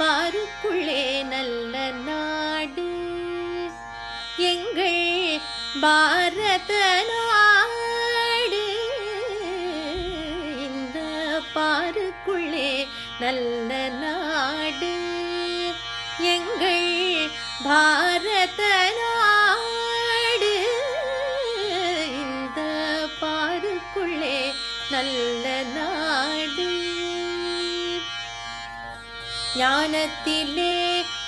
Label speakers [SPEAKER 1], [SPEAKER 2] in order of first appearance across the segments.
[SPEAKER 1] பாருக்குள்ளே நல்ல நாடு எங்கள் பாரத நாடு இந்த பாருக்குள்ளே நல்ல நாடு எங்கள் பாரத நாடு இந்த பாருக்குள்ளே நல்ல நாடு ஞானத்திலே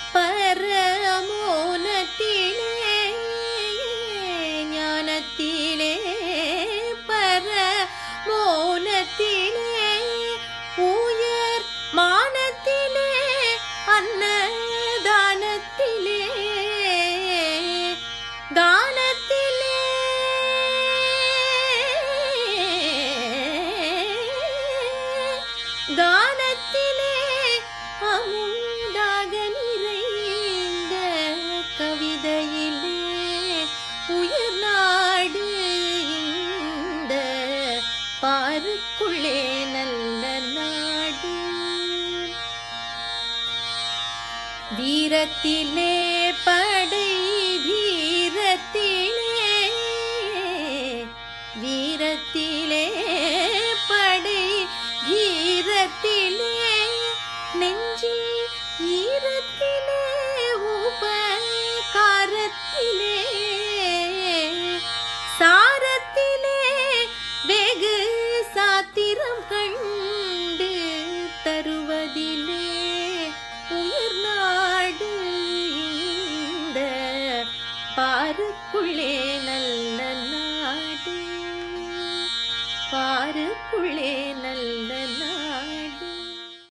[SPEAKER 1] பரமோனத்திலே ஞானத்திலே பரமோனத்திலே உயர் மானத்திலே அன்னதானத்திலே தானத்திலே தானத்திலே அமுதாக நிறைந்த கவிதையிலே உயர் நாடு இந்த பாருக்குள்ளே நல்ல நாடு வீரத்திலே படை